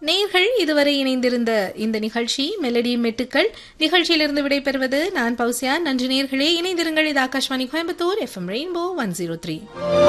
நேர்கள் இதுவரை இணைந்திருந்த இந்த நிகழ்ச்சி மெலடி மெட்டுக்கள் நிகழ்ச்சியிலிருந்து விடைபெறுவது நான் பௌசியா நன்றி நேர்களே இணைந்திருங்கள் இது Aakashvani Coimbatore FM rainbow one zero three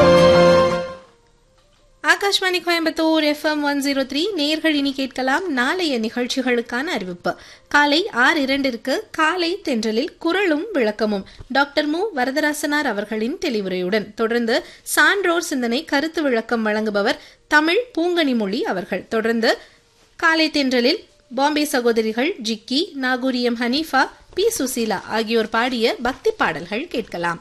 Aakashvani Coimbatore FM ஒன் ஜீரோ த்ரீ நேர்கள் இனி கேட்கலாம் நாளைய நிகழ்ச்சிகளுக்கான அறிவிப்பு காலை ஆறு இரண்டிற்கு காலை தென்றலில் குரலும் விளக்கமும் டாக்டர் மு வரதராசனார் அவர்களின் தெளிவுரையுடன் தொடர்ந்து சான்றோர் சிந்தனை கருத்து விளக்கம் வழங்குபவர் தமிழ் பூங்கனி மொழி அவர்கள் தொடர்ந்து காலை தென்றலில் பாம்பே சகோதரிகள் ஜிக்கி நாகூரியம் ஹனீஃபா பி சுசீலா ஆகியோர் பாடிய பக்தி பாடல்கள் கேட்கலாம்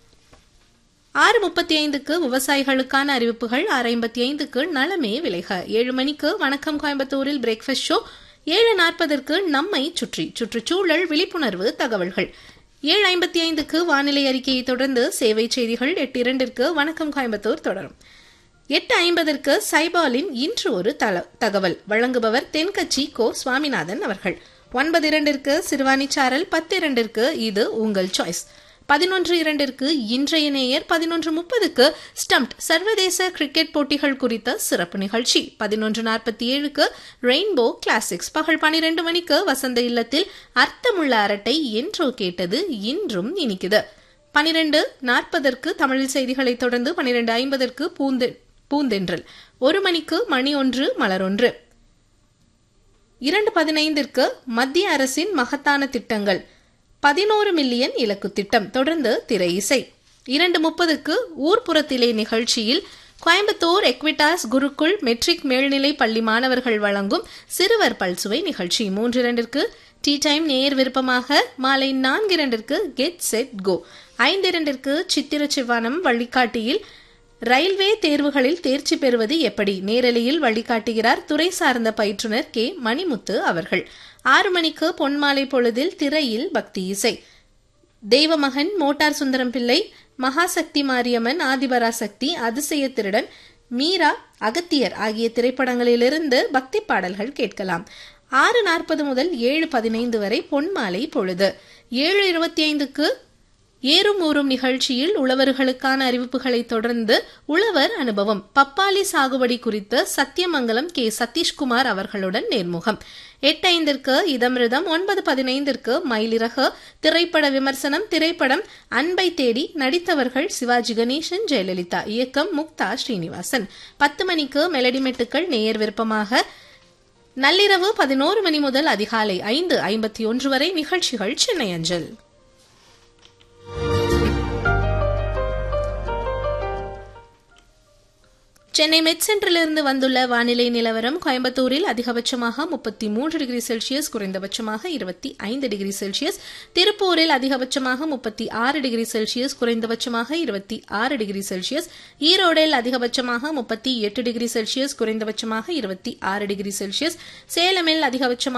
ஆறு முப்பத்தி ஐந்துக்கு விவசாயிகளுக்கான அறிவிப்புகள் ஆறு ஐம்பத்தி ஐந்துக்கு நலமே விலைக ஏழு மணிக்கு வணக்கம் கோயம்புத்தூரில் பிரேக்ஃபாஸ்ட் ஷோ ஏழு நாற்பதற்கு நம்மை சுற்றி சுற்றுச்சூழல் விழிப்புணர்வு தகவல்கள் ஏழு ஐம்பத்தி ஐந்துக்கு வானிலை அறிக்கையை தொடர்ந்து சேவை செய்திகள் எட்டு இரண்டிற்கு வணக்கம் கோயம்புத்தூர் தொடரும் எட்டு ஐம்பதற்கு சைபாலின் இன்று ஒரு தல தகவல் வழங்குபவர் தென்கட்சி கோ சுவாமிநாதன் அவர்கள் ஒன்பது இரண்டிற்கு சிறுவாணிச்சாரல் பத்து இரண்டிற்கு இது உங்கள் சாய்ஸ் பதினொன்று இரண்டிற்கு இன்றைய நேயர் பதினொன்று முப்பதுக்கு ஸ்டம்ப்ட் சர்வதேச கிரிக்கெட் போட்டிகள் குறித்த சிறப்பு நிகழ்ச்சி பதினொன்று நாற்பத்தி ஏழுக்கு ரெயின்போ கிளாசிக்ஸ் பகல் பனிரெண்டு மணிக்கு வசந்த இல்லத்தில் அர்த்தமுள்ள அரட்டை என்றோ கேட்டது இன்றும் இனிக்குது பனிரெண்டு நாற்பதற்கு தமிழில் செய்திகளை தொடர்ந்து பனிரெண்டு ஐம்பதற்கு பூந்தெ பூந்தென்றல் ஒரு மணிக்கு மணி ஒன்று மலர் ஒன்று இரண்டு பதினைந்திற்கு மத்திய அரசின் மகத்தான திட்டங்கள் பதினோரு மில்லியன் இலக்கு திட்டம் தொடர்ந்து திரை இசை இரண்டு முப்பதுக்கு ஊர்ப்புறத்திலே நிகழ்ச்சியில் கோயம்புத்தூர் எக்விட்டாஸ் குருக்குள் மெட்ரிக் மேல்நிலை பள்ளி மாணவர்கள் வழங்கும் சிறுவர் பல்சுவை நிகழ்ச்சி மூன்று இரண்டிற்கு டீ டைம் நேர் விருப்பமாக மாலை நான்கு இரண்டிற்கு கெட் செட் கோ ஐந்து இரண்டிற்கு சித்திர சிவானம் வழிகாட்டியில் ரயில்வே தேர்வுகளில் தேர்ச்சி பெறுவது எப்படி நேரலையில் வழிகாட்டுகிறார் துறை சார்ந்த பயிற்றுனர் கே மணிமுத்து அவர்கள் ஆறு மணிக்கு பொன்மாலை பொழுதில் திரையில் பக்தி இசை தெய்வமகன் மோட்டார் சுந்தரம் பிள்ளை மகாசக்தி மாரியம்மன் ஆதிபராசக்தி அதிசய திருடன் மீரா அகத்தியர் ஆகிய திரைப்படங்களிலிருந்து பக்தி பாடல்கள் கேட்கலாம் ஆறு நாற்பது முதல் ஏழு பதினைந்து வரை பொன்மாலை பொழுது ஏழு இருபத்தி ஐந்துக்கு ஏறும் ஊறும் நிகழ்ச்சியில் உழவர்களுக்கான அறிவிப்புகளை தொடர்ந்து உழவர் அனுபவம் பப்பாளி சாகுபடி குறித்து சத்தியமங்கலம் கே சதீஷ்குமார் அவர்களுடன் நேர்முகம் எட்டு ஐந்திற்கு இதமிருதம் ஒன்பது பதினைந்திற்கு மயிலிறகு திரைப்பட விமர்சனம் திரைப்படம் அன்பை தேடி நடித்தவர்கள் சிவாஜி கணேசன் ஜெயலலிதா இயக்கம் முக்தா ஸ்ரீனிவாசன் பத்து மணிக்கு மெலடி மெட்டுக்கள் நேயர் விருப்பமாக நள்ளிரவு பதினோரு மணி முதல் அதிகாலை ஐந்து ஐம்பத்தி ஒன்று வரை நிகழ்ச்சிகள் சென்னை அஞ்சல் சென்னை மெட் சென்டரிலிருந்து வந்துள்ள வானிலை நிலவரம் கோயம்புத்தூரில் அதிகபட்சமாக முப்பத்தி மூன்று டிகிரி செல்சியஸ் குறைந்தபட்சமாக இருபத்தி ஐந்து டிகிரி செல்சியஸ் திருப்பூரில் அதிகபட்சமாக முப்பத்தி ஆறு டிகிரி செல்சியஸ் குறைந்தபட்சமாக இருபத்தி ஆறு டிகிரி செல்சியஸ் ஈரோடில் அதிகபட்சமாக முப்பத்தி எட்டு டிகிரி செல்சியஸ் குறைந்தபட்சமாக இருபத்தி ஆறு டிகிரி செல்சியஸ் சேலமில் அதிகபட்சமாக